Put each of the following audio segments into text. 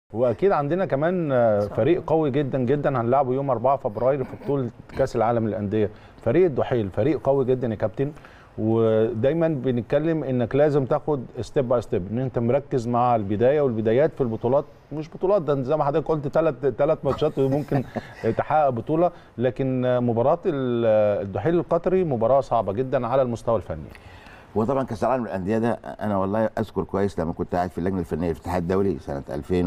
واكيد عندنا كمان آه، فريق قوي جدا جدا هنلعبه يوم 4 فبراير في بطوله كاس العالم للانديه فريق الدحيل فريق قوي جدا يا كابتن ودايما بنتكلم انك لازم تاخد ستيب باي ستيب ان انت مركز مع البدايه والبدايات في البطولات مش بطولات ده زي ما حضرتك قلت ثلاث ثلاث ماتشات وممكن تحقق بطوله لكن آه، مباراه ال- الدحيل القطري مباراه صعبه جدا على المستوى الفني وطبعا كاس العالم للانديه ده انا والله اذكر كويس لما كنت قاعد في اللجنه الفنيه في الاتحاد الدولي سنه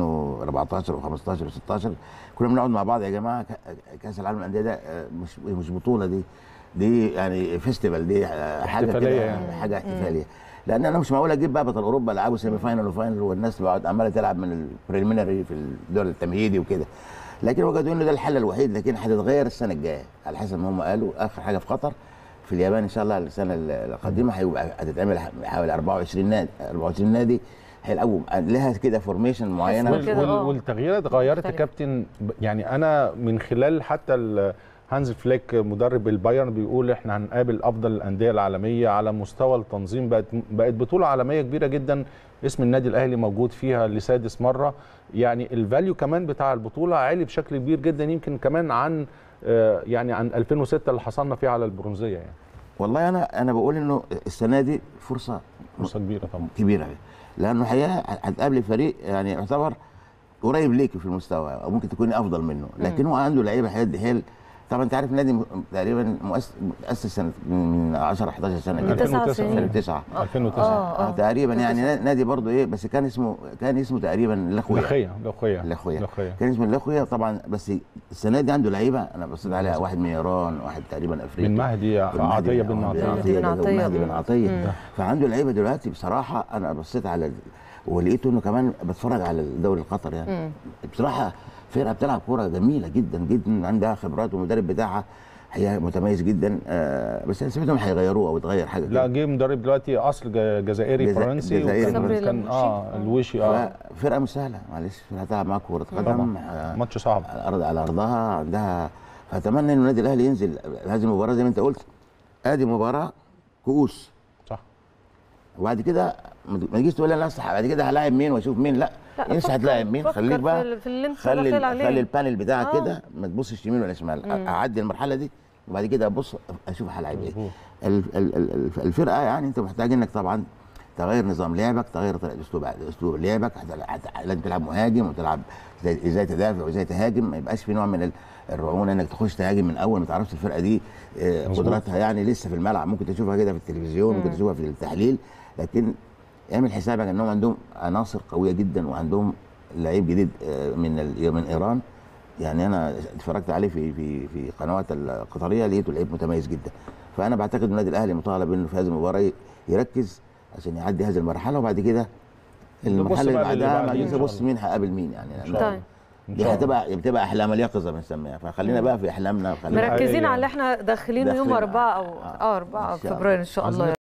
2014 و15 و16 كنا بنقعد مع بعض يا جماعه ك- كاس العالم للانديه ده آه، مش مش بطوله دي دي يعني فيستيفال دي آه، حاجه احتفالية كده يعني. حاجه احتفاليه لان انا مش معقول اجيب بقى بطل اوروبا يلعبوا سيمي فاينل وفاينل والناس بقعد عماله تلعب من البريليمينري في الدور التمهيدي وكده لكن وجدوا انه ده الحل الوحيد لكن هتتغير السنه الجايه على حسب ما هم قالوا اخر حاجه في قطر في اليابان ان شاء الله السنه القادمه هيبقى هتتعمل حوالي 24 نادي 24 نادي هيلعبوا لها كده فورميشن معينه وال- كده، وال- آه. والتغييرات اتغيرت يا مختلف. كابتن ب- يعني انا من خلال حتى ال- هانز فليك مدرب البايرن بيقول احنا هنقابل افضل الانديه العالميه على مستوى التنظيم بقت بقت بطوله عالميه كبيره جدا اسم النادي الاهلي موجود فيها لسادس مره يعني الفاليو كمان بتاع البطوله عالي بشكل كبير جدا يمكن كمان عن آه، يعني عن 2006 اللي حصلنا فيها على البرونزيه يعني والله انا انا بقول انه السنه دي فرصه فرصه كبيره طبعا كبيره لانه الحقيقه هتقابل فريق يعني يعتبر قريب ليك في المستوى او ممكن تكوني افضل منه لكن هو عنده لعيبه حيل حيل طبعا انت عارف النادي م- تقريبا مؤسس مؤسس سنه من 10 11 سنه من كده تسع 2009 سنين. سنه 9 2009 آه. آه تقريبا يعني نادي برضه ايه بس كان اسمه كان اسمه تقريبا الاخويا لخيه لخيه الاخويا لخيه كان اسمه الاخويا طبعا بس السنه دي عنده لعيبه انا بصيت عليها واحد من ايران واحد تقريبا افريقي بن مهدي عطيه بن بن عطيه عطيه بن عطية. مهدي بن مم. عطيه فعنده لعيبه دلوقتي بصراحه انا بصيت على ال- ولقيته انه كمان بتفرج على الدوري القطري يعني بصراحه فرقه بتلعب كوره جميله جدا جدا عندها خبرات والمدرب بتاعها هي متميز جدا آه بس انا سمعتهم هيغيروه او يتغير حاجه لا كده. جه مدرب دلوقتي اصل جا- جزائري جزا- فرنسي جزائري وكان- فرنسي. كان اه الوشي اه فرقه مش سهله معلش فرقه هتلعب معاك كوره قدم طبعا آه، ماتش صعب على الارض على ارضها عندها فاتمنى ان النادي الاهلي ينزل هذه المباراه زي ما انت قلت ادي مباراه كؤوس صح وبعد كده ما تجيش تقول انا أصح- بعد كده هلاعب مين واشوف مين لا, لا، انسى فكر- هتلاعب مين فكر خليك في بقى ال- في اللي انت خلي داخل عليه. خلي البانل بتاعك آه. كده ما تبصش يمين ولا شمال اعدي المرحله دي وبعد كده ابص اشوف هلاعب ايه مظبوط. ال- ال- ال- الف- الفرقه يعني انت محتاج انك طبعا تغير نظام لعبك تغير طريقه اسلوب اسلوب لعبك هت- هت- لازم تلعب مهاجم وتلعب زي- ازاي تدافع وازاي تهاجم ما يبقاش في نوع من ال- الرعونه انك تخش تهاجم من اول ما تعرفش الفرقه دي آه، مظبوط. قدراتها يعني لسه في الملعب ممكن تشوفها كده في التلفزيون ممكن تشوفها في التحليل لكن اعمل حسابك انهم عندهم عناصر قويه جدا وعندهم لعيب جديد آه، من ال- من ايران يعني انا اتفرجت عليه في في في قنوات القطريه لقيته لعيب متميز جدا فانا بعتقد النادي الاهلي مطالب انه في هذه المباراه يركز عشان يعدي هذه المرحله وبعد كده المرحله اللي بقى للي بعدها بعديه بعد إن كده شاء بص الله. مين هقابل مين يعني إن لأن شاء الله. طيب إن دي شاء الله. هتبقى بتبقى احلام اليقظه بنسميها فخلينا بقى في احلامنا وخلينا مركزين حقيقي. على اللي احنا داخلين يوم داخلين. 4 او آه. اه 4 إن شاء فبراير ان شاء الله